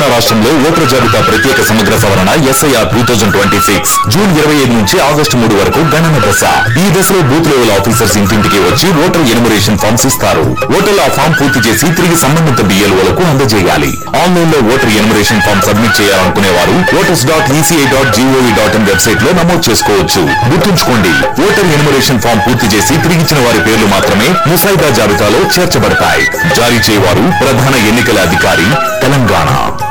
తెలంగాణ రాష్ట్రంలో ఓటర్ జాబితా ప్రత్యేక సమగ్ర సవరణ SIR two thousand twenty six June ఇరవై ఐదు నుంచి ఆగస్టు మూడు వరకు గణన దశ ఈ దశలో బూత్ లెవెల్ ఆఫీసర్స్ ఇంటింటికి వచ్చి ఓటర్ ఎనిమరేషన్ ఫామ్స్ ఇస్తారు ఓటర్లు ఆ ఫామ్ పూర్తి చేసి తిరిగి సంబంధిత బిఎల్ఓలకు అందజేయాలి ఆన్లైన్ లో ఓటర్ ఎనిమరేషన్ ఫామ్ సబ్మిట్ చేయాలనుకునే వారు voters dot ECI dot G O V dot in website లో నమోదు చేసుకోవచ్చు గుర్తుంచుకోండి ఓటర్ ఎనిమరేషన్ ఫామ్ పూర్తి చేసి తిరిగిచ్చిన వారి పేర్లు మాత్రమే ముసాయిదా జాబితాలో చేర్చబడతాయి జారీ చేయవారు ప్రధాన ఎన్నికల అధికారి తెలంగాణ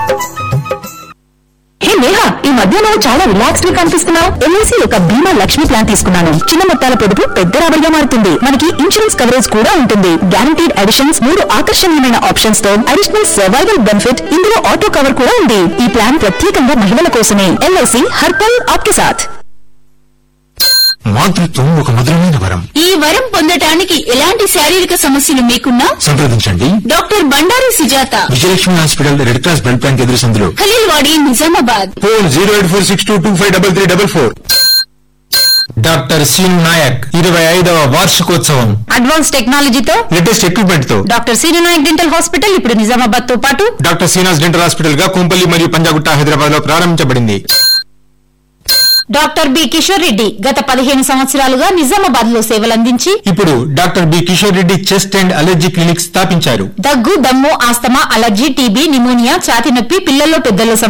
హే నేహా ఈ మధ్య నువ్వు చాలా రిలాక్స్డ్ గా కనిపిస్తున్నావు ఎల్ఐసి యొక్క బీమా లక్ష్మి ప్లాన్ తీసుకున్నాను చిన్న మొత్తాల పొదుపు పెద్ద రాబడిగా మారుతుంది మనకి ఇన్సూరెన్స్ కవరేజ్ కూడా ఉంటుంది గ్యారంటీడ్ అడిషన్స్ మూడు ఆకర్షణీయమైన ఆప్షన్స్ తో అడిషనల్ సర్వైవల్ బెనిఫిట్ ఇందులో ఆటో కవర్ కూడా ఉంది ఈ ప్లాన్ ప్రత్యేకంగా మహిళల కోసమే ఎల్ఐసి హర్పల్ ఆప్కే సాథ్ మాతృత్వం ఒక మధురమైన వరం ఈ వరం పొందటానికి ఎలాంటి శారీరక సమస్యలు మీకున్నా సంప్రదించండి doctor Bandari Sujatha Vijayalakshmi hospital red cross blood bank ఎదురు సందులో Khaleel wadi Nizamabad phone zero eight four six two two five double three double four doctor Seeni Nayak ఇరవై ఐదవ వార్షికోత్సవం అడ్వాన్స్ టెక్నాలజీతో లేటెస్ట్ ఎక్విప్మెంట్ తో డాక్టర్ సీనినాయక్ డెంటల్ హాస్పిటల్ ఇప్పుడు నిజామాబాద్ తో పాటు డాక్టర్ సీనాస్ డెంటల్ హాస్పిటల్ గా కుంపల్లి మరియు పంజాగుట్ట హైదరాబాద్ లో ప్రారంభించబడింది డాక్టర్ బి కిషోర్ రెడ్డి గత పదిహేను సంవత్సరాలుగా నిజామాబాద్ లో సేవలందించి ఇప్పుడు doctor B Kishore Reddy chest and allergy clinic స్థాపించారు దగ్గు దమ్ము ఆస్తమా అలర్జీ టీబీ నిమోనియా ఛాతి నొప్పి పిల్లల్లో పెద్దల్లో